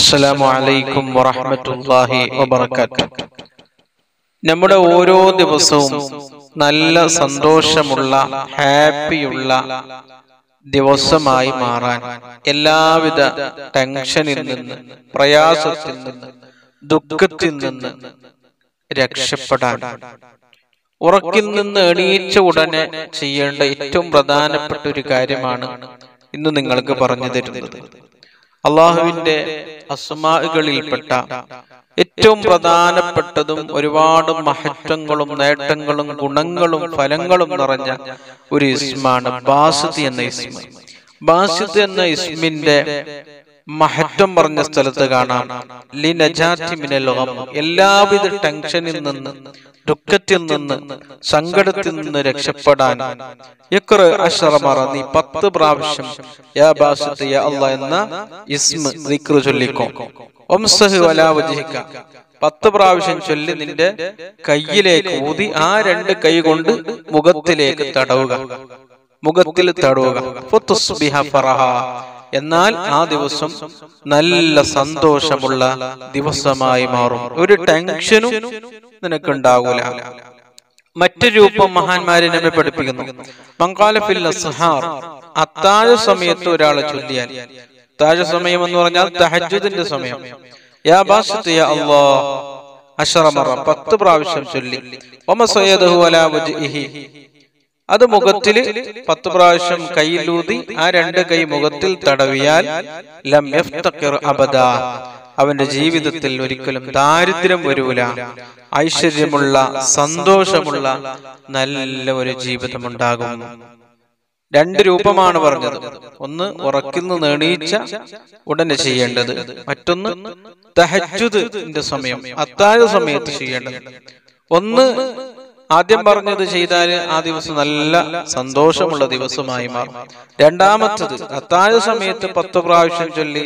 അസ്സലാമു അലൈക്കും വറഹ്മത്തുള്ളാഹി വബറകാത്ത് നമ്മുടെ ഓരോ ദിവസവും നല്ല സന്തോഷമുള്ള ഹാപ്പിയുള്ള ദിവസമായി മാറാൻ എല്ലാവിധ ടെൻഷനിൽ നിന്ന് പ്രയാസത്തിൽ നിന്ന് ദുഃഖത്തിൽ നിന്ന് രക്ഷപ്പെടാൻ ഉറക്കിൽ നിന്ന് എണീച്ച ഉടനെ ചെയ്യേണ്ട ഏറ്റവും പ്രധാനപ്പെട്ട ഒരു കാര്യമാണ് ഇന്ന് നിങ്ങൾക്ക് പറഞ്ഞു തരുന്നത് അള്ളാഹുവിന്റെ അസ്മാകളിൽപ്പെട്ട ഏറ്റവും പ്രധാനപ്പെട്ടതും ഒരുപാട് മഹത്വങ്ങളും നേട്ടങ്ങളും ഗുണങ്ങളും ഫലങ്ങളും നിറഞ്ഞ ഒരു ഇസ്മാണ് ബാസിദ് എന്ന ഇസ്മ ബാസിദ് എന്ന ഇസ്മിന്റെ മഹത്വം പറഞ്ഞ സ്ഥലത്ത് കാണാം ലി നജാത്തി മിനൽ ഗം എല്ലാവിധ ടെൻഷനിൽ നിന്ന് ദുഃഖത്തിൽ നിന്ന് സങ്കടത്തിൽ നിന്ന് രക്ഷപ്പെടാൻ ഇഖ്റ അശ്റ മറ നീ പത്ത് പ്രാവശ്യം യാ ബാസിത്ത് യാ അല്ലാ എന്ന ഇസ്മ ദിക്ർ ചൊല്ലിക്കോ വംസഹ് വലാ വജ്ഹിക പത്ത് പ്രാവശ്യം ചൊല്ലി നിന്റെ കയ്യിലേക്ക് ഊതി ആ രണ്ട് കൈ കൊണ്ട് മുഖത്തിലേക്ക് തടവുക മുഖത്തിൽ തടവുക ഫതുസ്ബിഹ ഫറഹ എന്നാൽ ആ ദിവസം നല്ല സന്തോഷമുള്ള ദിവസമായി മാറും ഒരു ടെൻഷനും നിനക്കുണ്ടാകൂല മറ്റു രൂപം മഹാന്മാരെ നമ്മെ പഠിപ്പിക്കുന്നു മങ്കാലഫിൽ അസ്ഹാർ അത്താഴ സമയത്ത് ഒരാളെ ചൊല്ലിയാൽ അത്താഴ സമയം എന്ന് പറഞ്ഞാൽ തഹജുദിന്റെ സമയം യാ ബാസിത്ത് യാ അല്ലാഹ് അഷറമറ പത്ത് പ്രാവശ്യം ചൊല്ലി ഒമ സയ്യദഹു അലാ വജ്ഹിഹി അത് മുഖത്തിൽ പത്ത് പ്രാവശ്യം കയ്യിലൂതി ആ രണ്ട് കൈ മുഖത്തിൽ തടവിയാൽ ലം യഫ്തഖിർ അബദ അവന്റെ ജീവിതത്തിൽ ഒരിക്കലും ദാരിദ്ര്യം വരൂല ഐശ്വര്യമുള്ള സന്തോഷമുള്ള നല്ല ഒരു ജീവിതം ഉണ്ടാകും രണ്ട് രൂപമാണ് പറഞ്ഞത് ഒന്ന് ഉറക്കിൽ നിന്ന് എണീച്ച ഉടനെ ചെയ്യേണ്ടത് മറ്റൊന്ന് തഹജുദിന്റെ സമയം അത്താഴ സമയത്ത് ചെയ്യേണ്ടത് ഒന്ന് ആദ്യം പറഞ്ഞത് ചെയ്താൽ ആ ദിവസം നല്ല സന്തോഷമുള്ള ദിവസമായി മാറും രണ്ടാമത്തത് അത്താഴ സമയത്ത് പത്ത് പ്രാവശ്യം ചൊല്ലി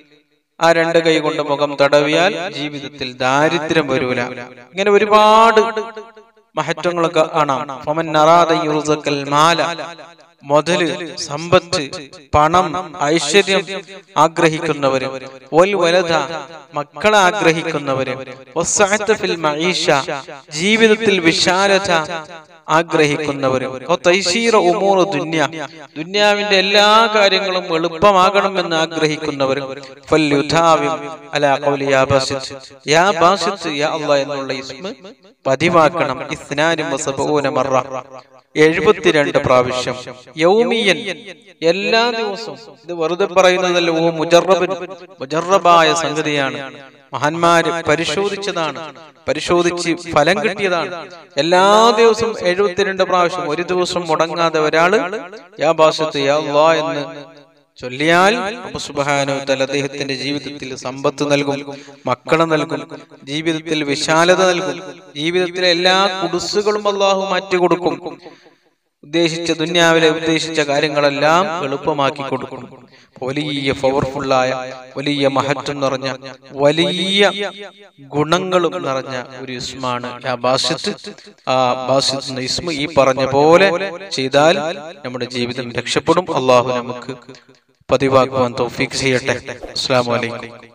ആ രണ്ട് കൈ കൊണ്ട് മുഖം തടവിയാൽ ജീവിതത്തിൽ ദാരിദ്ര്യം വരൂല ഇങ്ങനെ ഒരുപാട് മഹത്വങ്ങളൊക്കെ കാണാം ഫമൻ നറാദ യുർസക്കൽ മാല മുതല് സമ്പത്ത് പണം ഐശ്വര്യം ആഗ്രഹിക്കുന്നവര് വൽ വലത മക്കളെ ആഗ്രഹിക്കുന്നവര് വസ്സഅത്ത് ഫിൽ മഈഷ ജീവിതത്തിൽ വിശാലത ആഗ്രഹിക്കുന്നവര് തൈസീറ ഉമൂർ ദുന്യ ദുന്യാവിന്റെ എല്ലാ കാര്യങ്ങളും എളുപ്പമാകണമെന്ന് ആഗ്രഹിക്കുന്നവർ ഫല്യുധാവിം അലാ ഖൗലി യാ ബാസിത്ത് യാ ബാസിത്ത് യാ അല്ലാഹ് എന്നുള്ള ഇസ്മ പതിവാക്കണം ഇസ്നാനും വസബൂന മറ എഴുപത്തിരണ്ട് പ്രാവശ്യം യൗമിയൻ എല്ലാ ദിവസവും ഇത് വെറുതെ പറയുന്നതല്ല ഓ മുജറബൻ മുജറബായ സംഗതിയാണ് മഹാന്മാര് പരിശോധിച്ചതാണ് പരിശോധിച്ച് ഫലം കിട്ടിയതാണ് എല്ലാ ദിവസവും എഴുപത്തിരണ്ട് പ്രാവശ്യം ഒരു ദിവസം മുടങ്ങാതെ ഒരാള് യാ ബാസത്ത് യാ അല്ലാ എന്ന് ചൊല്ലിയാൽ സുബാനോ തല അദ്ദേഹത്തിന്റെ ജീവിതത്തിൽ സമ്പത്ത് നൽകും മക്കളെ നൽകും ജീവിതത്തിൽ വിശാലത നൽകും ജീവിതത്തിലെ എല്ലാ കുടുസുകളും അള്ളാഹു മാറ്റി കൊടുക്കും ഉദ്ദേശിച്ച ദുന്യാവിലെ ഉദ്ദേശിച്ച കാര്യങ്ങളെല്ലാം എളുപ്പമാക്കി കൊടുക്കും വലിയ പവർഫുള്ളായ വലിയ മഹത്വം നിറഞ്ഞ വലിയ ഗുണങ്ങളും നിറഞ്ഞ ഒരു ഇസ്മാണ് ആ ബാസിത്ത് ആ ബാസിത്ത് ഇസ്മ ഈ പറഞ്ഞ പോലെ ചെയ്താൽ നമ്മുടെ ജീവിതം രക്ഷപ്പെടും അള്ളാഹു നമുക്ക് പതിവാക്കുവാൻ തൗഫീഖ് ചെയ്യട്ടെ അസ്സാം വലൈക്കും